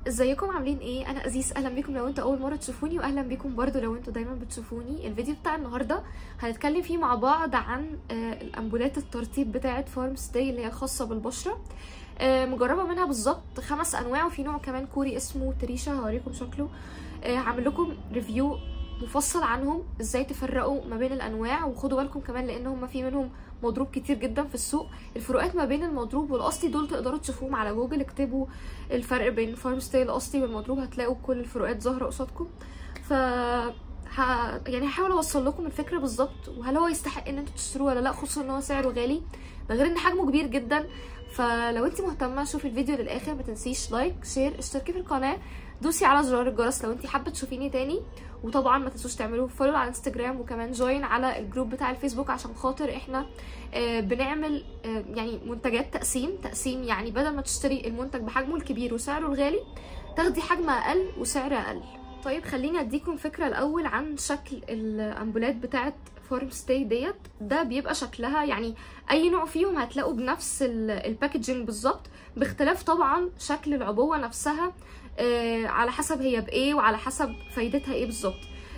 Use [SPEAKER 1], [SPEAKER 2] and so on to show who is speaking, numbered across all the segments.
[SPEAKER 1] ازيكم عاملين ايه انا ازيز اهلا بيكم لو انتوا اول مره تشوفوني واهلا بيكم برضو لو انتوا دايما بتشوفوني الفيديو بتاع النهارده هنتكلم فيه مع بعض عن آه، الامبولات الترطيب بتاعه فارم ستاي اللي هي خاصه بالبشره آه، مجربه منها بالظبط خمس انواع وفي نوع كمان كوري اسمه تريشا هوريكم شكله آه، هعمل لكم ريفيو مفصل عنهم ازاي تفرقوا ما بين الانواع وخدوا بالكم كمان لان هم في منهم مضروب كتير جدا في السوق الفروقات ما بين المضروب والاصلي دول تقدروا تشوفوهم على جوجل اكتبوا الفرق بين فارم ستايل الاصلي والمضروب هتلاقوا كل الفروقات ظاهره قصادكم ف ه... يعني هحاول اوصل لكم الفكره بالظبط وهل هو يستحق ان انتوا تشتروه ولا لا خصوصا ان هو سعره غالي ده غير ان حجمه كبير جدا فلو انت مهتمه شوفي الفيديو للاخر ما تنسيش لايك شير اشتركي في القناه دوسي على زرار الجرس لو انت حابه تشوفيني تاني وطبعا ما تنسوش تعملوا فولو على انستجرام وكمان جوين على الجروب بتاع الفيسبوك عشان خاطر احنا آه، بنعمل آه، يعني منتجات تقسيم تقسيم يعني بدل ما تشتري المنتج بحجمه الكبير وسعره الغالي تاخدي حجم اقل وسعر اقل طيب خليني اديكم فكره الاول عن شكل الامبولات بتاعه فارم ستاي ديت ده بيبقى شكلها يعني اي نوع فيهم هتلاقوا بنفس الباكجينج بالظبط باختلاف طبعا شكل العبوه نفسها آه على حسب هي بايه وعلى حسب فايدتها ايه بالظبط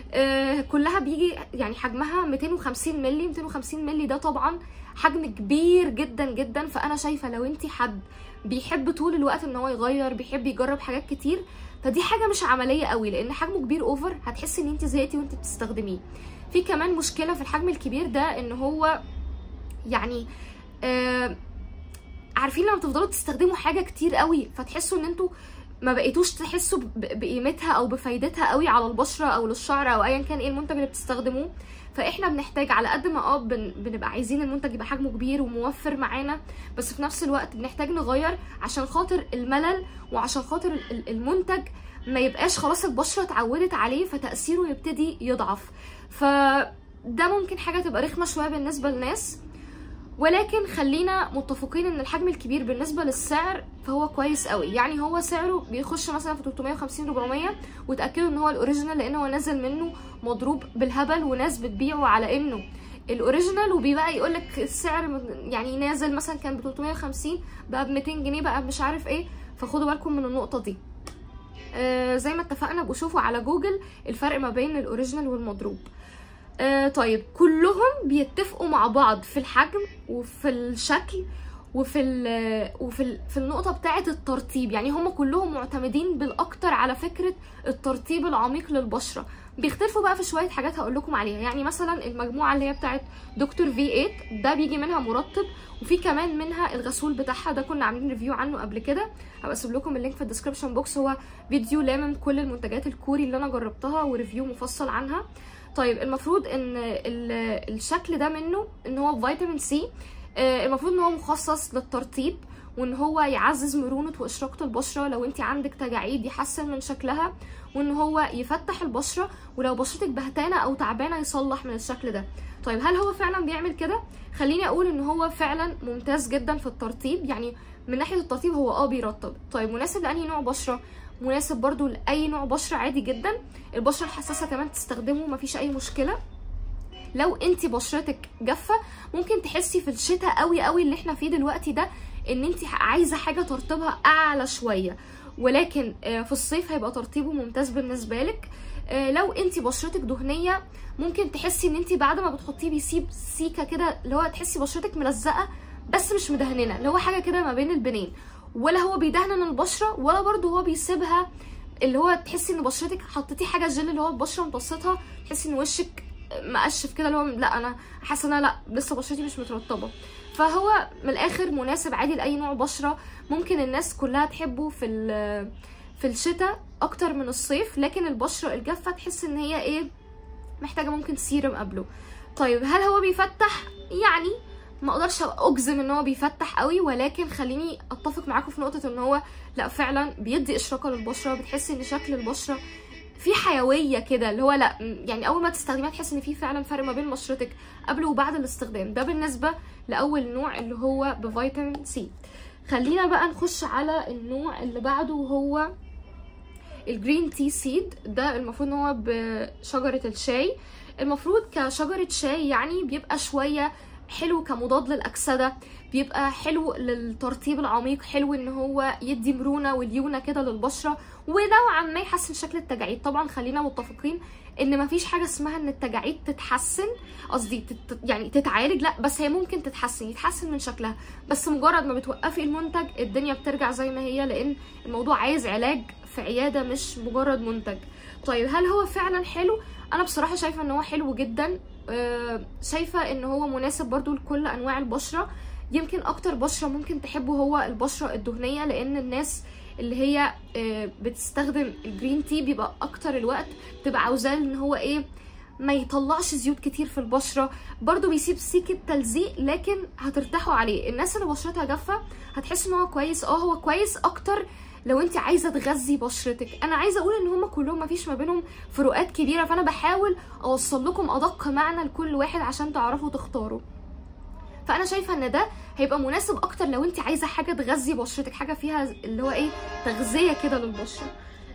[SPEAKER 1] آه كلها بيجي يعني حجمها 250 مللي 250 مللي ده طبعا حجم كبير جدا جدا فانا شايفه لو انت حد بيحب طول الوقت ان هو يغير بيحب يجرب حاجات كتير فدي حاجه مش عمليه قوي لان حجمه كبير اوفر هتحسي ان انت زهقتي وانت بتستخدميه في كمان مشكله في الحجم الكبير ده ان هو يعني آه عارفين لما تفضلوا تستخدموا حاجه كتير قوي فتحسوا ان انتوا ما بقيتوش تحسوا ب- بقيمتها او بفايدتها قوي على البشره او للشعر او ايا كان ايه المنتج اللي بتستخدموه فاحنا بنحتاج على قد ما اه بن- بنبقى عايزين المنتج يبقى حجمه كبير وموفر معانا بس في نفس الوقت بنحتاج نغير عشان خاطر الملل وعشان خاطر ال- ال- المنتج ما يبقاش خلاص البشره اتعودت عليه فتاثيره يبتدي يضعف فده ممكن حاجه تبقى رخمه شويه بالنسبه للناس ولكن خلينا متفقين ان الحجم الكبير بالنسبه للسعر فهو كويس قوي يعني هو سعره بيخش مثلا في 350 400 وتاكدوا ان هو الاوريجينال لان هو نازل منه مضروب بالهبل وناس بتبيعه على انه الاوريجينال وبيبقى يقول لك السعر من- يعني نازل مثلا كان ب 350 بقى ب 200 جنيه بقى مش عارف ايه فخدوا بالكم من النقطه دي آه زي ما اتفقنا بشوفوا على جوجل الفرق ما بين الاوريجينال والمضروب آه طيب كلهم بيتفقوا مع بعض في الحجم وفي الشكل وفي ال وفي ال في النقطه بتاعه الترطيب يعني هم كلهم معتمدين بالاكتر على فكره الترطيب العميق للبشره بيختلفوا بقى في شويه حاجات هقول لكم عليها يعني مثلا المجموعه اللي هي بتاعه دكتور في 8 ده بيجي منها مرطب وفي كمان منها الغسول بتاعها ده كنا عاملين ريفيو عنه قبل كده هبقى اسيب لكم اللينك في الديسكربشن بوكس هو فيديو لامم كل المنتجات الكوري اللي انا جربتها وريفيو مفصل عنها طيب المفروض ان ال- الشكل ده منه ان هو فيتامين سي آه، المفروض ان هو مخصص للترطيب وان هو يعزز مرونة واشراقة البشرة لو انت عندك تجاعيد يحسن من شكلها وان هو يفتح البشرة ولو بشرتك بهتانة او تعبانة يصلح من الشكل ده طيب هل هو فعلا بيعمل كده خليني اقول ان هو فعلا ممتاز جدا في الترطيب يعني من ناحية الترطيب هو اه بيرطب طيب مناسب لانهي نوع بشرة مناسب برضو لاي نوع بشرة عادي جدا البشرة الحساسة كمان تستخدمه مفيش اي مشكلة لو انت بشرتك جافه ممكن تحسي في الشتاء قوي قوي اللي احنا فيه دلوقتي ده ان انت عايزه حاجه ترطيبها اعلى شويه ولكن آه، في الصيف هيبقى ترطيبه ممتاز بالنسبه لك آه، لو انت بشرتك دهنيه ممكن تحسي ان انت بعد ما بتحطيه بيسيب سيكه كده اللي هو تحسي بشرتك ملزقه بس مش مدهننه اللي هو حاجه كده ما بين البنين ولا هو بيدهن البشره ولا برضه هو بيسيبها اللي هو تحسي ان بشرتك حطيتي حاجه جل اللي هو البشره امتصتها تحسي ان وشك مقشف كده اللي هو لا انا حاسه ان انا لا لسه بشرتي مش مترطبه فهو من الاخر مناسب عادي لاي نوع بشره ممكن الناس كلها تحبه في ال- في الشتاء اكتر من الصيف لكن البشره الجافه تحس ان هي ايه محتاجه ممكن سيرم قبله طيب هل هو بيفتح يعني ما اقدرش أبقى اجزم ان هو بيفتح قوي ولكن خليني اتفق معاكم في نقطه ان هو لا فعلا بيدي اشراقه للبشره بتحسي ان شكل البشره في حيويه كده اللي هو لا م- يعني اول ما تستخدميها تحس ان في فعلا فرق ما بين بشرتك قبل وبعد الاستخدام ده بالنسبه لاول نوع اللي هو بفيتامين سي خلينا بقى نخش على النوع اللي بعده وهو الجرين تي سيد ده المفروض ان هو بشجره الشاي المفروض كشجره شاي يعني بيبقى شويه حلو كمضاد للاكسده بيبقى حلو للترطيب العميق حلو ان هو يدي مرونه وليونه كده للبشره ونوعا ما يحسن شكل التجاعيد طبعا خلينا متفقين ان مفيش حاجه اسمها ان التجاعيد تتحسن قصدي تت... يعني تتعالج لا بس هي ممكن تتحسن يتحسن من شكلها بس مجرد ما بتوقفي المنتج الدنيا بترجع زي ما هي لان الموضوع عايز علاج في عياده مش مجرد منتج طيب هل هو فعلا حلو انا بصراحه شايفه ان هو حلو جدا آه، شايفه ان هو مناسب برضو لكل انواع البشره يمكن اكتر بشره ممكن تحبه هو البشره الدهنيه لان الناس اللي هي آه، بتستخدم الجرين تي بيبقى اكتر الوقت بتبقى عاوزاه ان هو ايه ما يطلعش زيوت كتير في البشره برضو بيسيب سيكه تلزيق لكن هترتاحوا عليه الناس اللي بشرتها جافه هتحس ان هو كويس اه هو كويس اكتر لو انت عايزه تغذي بشرتك انا عايزه اقول ان هم كلهم ما فيش ما بينهم فروقات كبيره فانا بحاول اوصل لكم ادق معنى لكل واحد عشان تعرفوا تختاروا فانا شايفه ان ده هيبقى مناسب اكتر لو انت عايزه حاجه تغذي بشرتك حاجه فيها اللي هو ايه تغذيه كده للبشره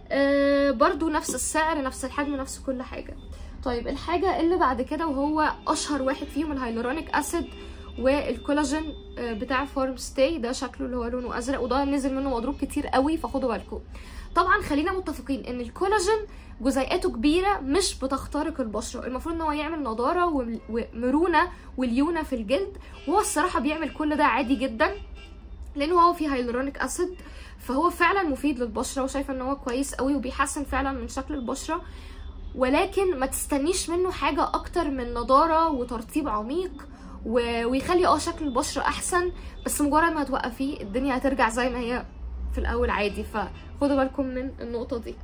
[SPEAKER 1] آه برضو نفس السعر نفس الحجم نفس كل حاجه طيب الحاجه اللي بعد كده وهو اشهر واحد فيهم الهيلورونيك اسيد والكولاجين آه، بتاع فارم ستاي ده شكله اللي هو لونه ازرق وده نزل منه مضروب كتير قوي فخدوا بالكم طبعا خلينا متفقين ان الكولاجين جزيئاته كبيره مش بتخترق البشره المفروض ان هو يعمل نضاره وم- ومرونه وليونه في الجلد وهو الصراحه بيعمل كل ده عادي جدا لانه هو فيه هيلورونيك اسيد فهو فعلا مفيد للبشره وشايفه ان هو كويس قوي وبيحسن فعلا من شكل البشره ولكن ما تستنيش منه حاجه اكتر من نضاره وترطيب عميق و- ويخلي اه شكل البشره احسن بس مجرد ما توقفيه الدنيا هترجع زي ما هي في الاول عادي فخدوا بالكم من النقطه دي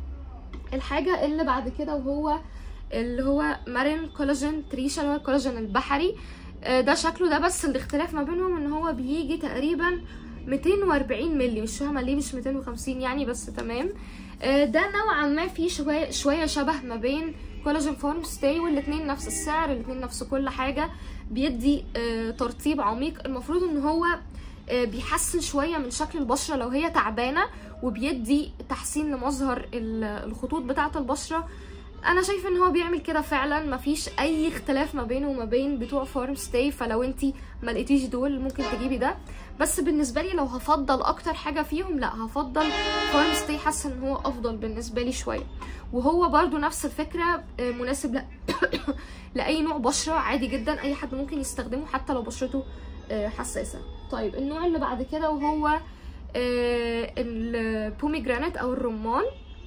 [SPEAKER 1] الحاجه اللي بعد كده وهو اللي هو مارين كولاجين تريشا اللي هو الكولاجين البحري آه، ده شكله ده بس الاختلاف ما بينهم ان هو بيجي تقريبا 240 مللي مش فاهمه ليه مش 250 يعني بس تمام آه، ده نوعا ما فيه شويه شويه شبه ما بين كولاجين فورم ستاي والاتنين نفس السعر الاتنين نفس كل حاجه بيدي آه، ترطيب عميق المفروض ان هو آه، بيحسن شويه من شكل البشره لو هي تعبانه وبيدي تحسين لمظهر ال- الخطوط بتاعه البشره انا شايفه ان هو بيعمل كده فعلا مفيش اي اختلاف ما بينه وما بين بتوع فارم ستاي فلو انتي ما لقيتيش دول ممكن تجيبي ده بس بالنسبه لي لو هفضل اكتر حاجه فيهم لا هفضل فارم ستاي حاسه ان هو افضل بالنسبه لي شويه وهو برضو نفس الفكره آه، مناسب لا لاي نوع بشره عادي جدا اي حد ممكن يستخدمه حتى لو بشرته آه، حساسه طيب النوع اللي بعد كده وهو البوميجرانات او الرمان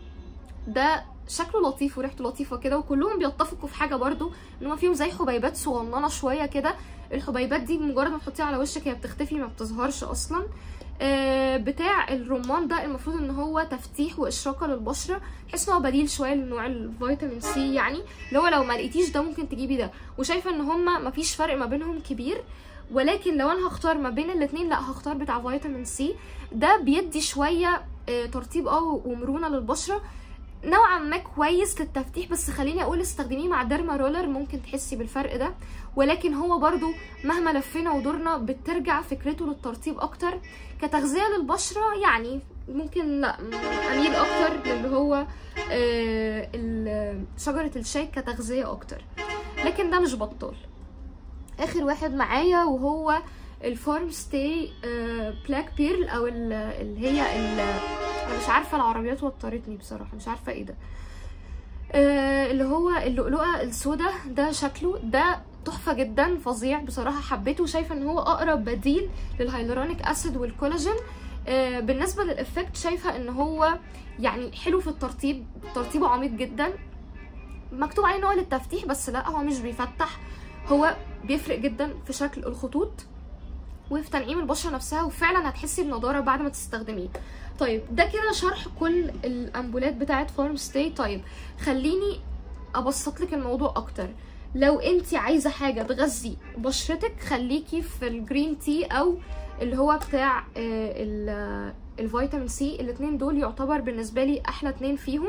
[SPEAKER 1] ده شكله لطيف وريحته لطيفه كده وكلهم بيتفقوا في حاجه برضو ان هما فيهم زي حبيبات صغننه شويه كده الحبيبات دي مجرد ما تحطيها على وشك هي بتختفي ما بتظهرش اصلا آه، بتاع الرمان ده المفروض ان هو تفتيح واشراقه للبشره تحس ان هو بديل شويه لنوع الفيتامين سي يعني اللي هو لو ما لقيتيش ده ممكن تجيبي ده وشايفه ان هما مفيش فرق ما بينهم كبير ولكن لو انا هختار ما بين الاتنين لا هختار بتاع فيتامين سي ده بيدي شويه آه، ترطيب اه ومرونه للبشره نوعا ما كويس للتفتيح بس خليني اقول استخدميه مع ديرما رولر ممكن تحسي بالفرق ده ولكن هو برضو مهما لفينا ودورنا بترجع فكرته للترطيب اكتر كتغذية للبشرة يعني ممكن لا م- اميل اكتر للي هو آه، ال- شجرة الشاي كتغذية اكتر لكن ده مش بطال اخر واحد معايا وهو الفارم ستاي بلاك بيرل او ال- اللي هي ال- انا مش عارفه العربيات وترتني بصراحه مش عارفه ايه ده آه، اللي هو اللؤلؤه السوداء ده شكله ده تحفه جدا فظيع بصراحه حبيته شايفه ان هو اقرب بديل للهيلورونيك اسيد والكولاجين آه، بالنسبه للافكت شايفه ان هو يعني حلو في الترطيب ترطيبه عميق جدا مكتوب عليه ان هو للتفتيح بس لا هو مش بيفتح هو بيفرق جدا في شكل الخطوط وفي تنعيم البشره نفسها وفعلا هتحسي بنضاره بعد ما تستخدميه طيب ده كده شرح كل الامبولات بتاعه فارم ستاي طيب خليني ابسط لك الموضوع اكتر لو انت عايزه حاجه تغذي بشرتك خليكي في الجرين تي او اللي هو بتاع آه، ال- الفيتامين سي الاتنين دول يعتبر بالنسبه لي احلى اتنين فيهم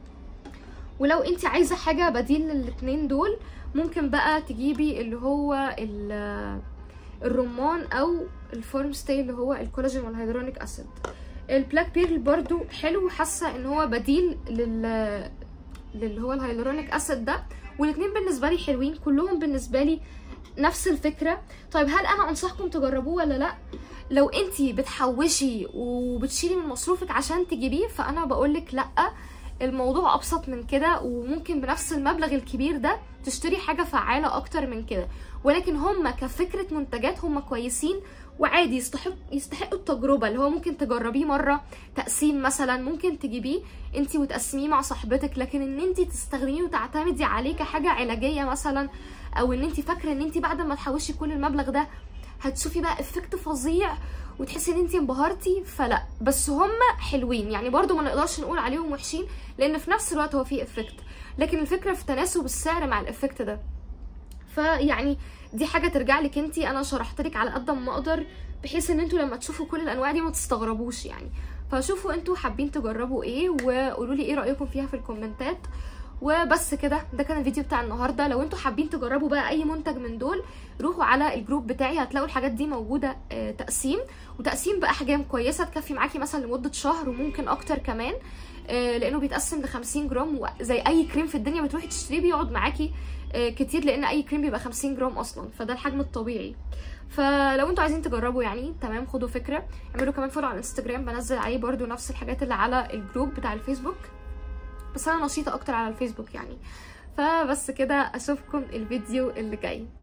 [SPEAKER 1] ولو انت عايزه حاجه بديل للاتنين دول ممكن بقى تجيبي اللي هو ال- الرمان او الفورم ستاي اللي هو الكولاجين والهيدرونيك اسيد البلاك بيرل برضو حلو حاسه ان هو بديل لل للي هو الهيلورونيك اسيد ده والاتنين بالنسبه لي حلوين كلهم بالنسبه لي نفس الفكره طيب هل انا انصحكم تجربوه ولا لا لو انت بتحوشي وبتشيلي من مصروفك عشان تجيبيه فانا بقولك لا الموضوع ابسط من كده وممكن بنفس المبلغ الكبير ده تشتري حاجه فعاله اكتر من كده ولكن هم كفكره منتجات هم كويسين وعادي يستحق يستحقوا التجربه اللي هو ممكن تجربيه مره تقسيم مثلا ممكن تجيبيه انت وتقسميه مع صاحبتك لكن ان انت تستخدميه وتعتمدي عليه كحاجه علاجيه مثلا او ان انت فاكره ان انت بعد ما تحوشي كل المبلغ ده هتشوفي بقى افكت فظيع وتحسي ان انت انبهرتي فلا بس هم حلوين يعني برضو ما نقدرش نقول عليهم وحشين لان في نفس الوقت هو فيه افكت لكن الفكره في تناسب السعر مع الافكت ده فيعني دي حاجه ترجع لك انت انا شرحت لك على قد ما اقدر بحيث ان انتوا لما تشوفوا كل الانواع دي ما تستغربوش يعني فشوفوا انتوا حابين تجربوا ايه وقولوا لي ايه رايكم فيها في الكومنتات وبس كده ده كان الفيديو بتاع النهارده لو انتوا حابين تجربوا بقى اي منتج من دول روحوا على الجروب بتاعي هتلاقوا الحاجات دي موجوده آه تقسيم وتقسيم باحجام كويسه تكفي معاكي مثلا لمده شهر وممكن اكتر كمان آه لانه بيتقسم ل 50 جرام وزي اي كريم في الدنيا بتروحي تشتريه بيقعد معاكي آه كتير لان اي كريم بيبقى 50 جرام اصلا فده الحجم الطبيعي فلو انتوا عايزين تجربوا يعني تمام خدوا فكره اعملوا كمان فولو على الانستجرام بنزل عليه برده نفس الحاجات اللي على الجروب بتاع الفيسبوك بس انا نشيطه اكتر على الفيسبوك يعني فبس كده اشوفكم الفيديو اللي جاي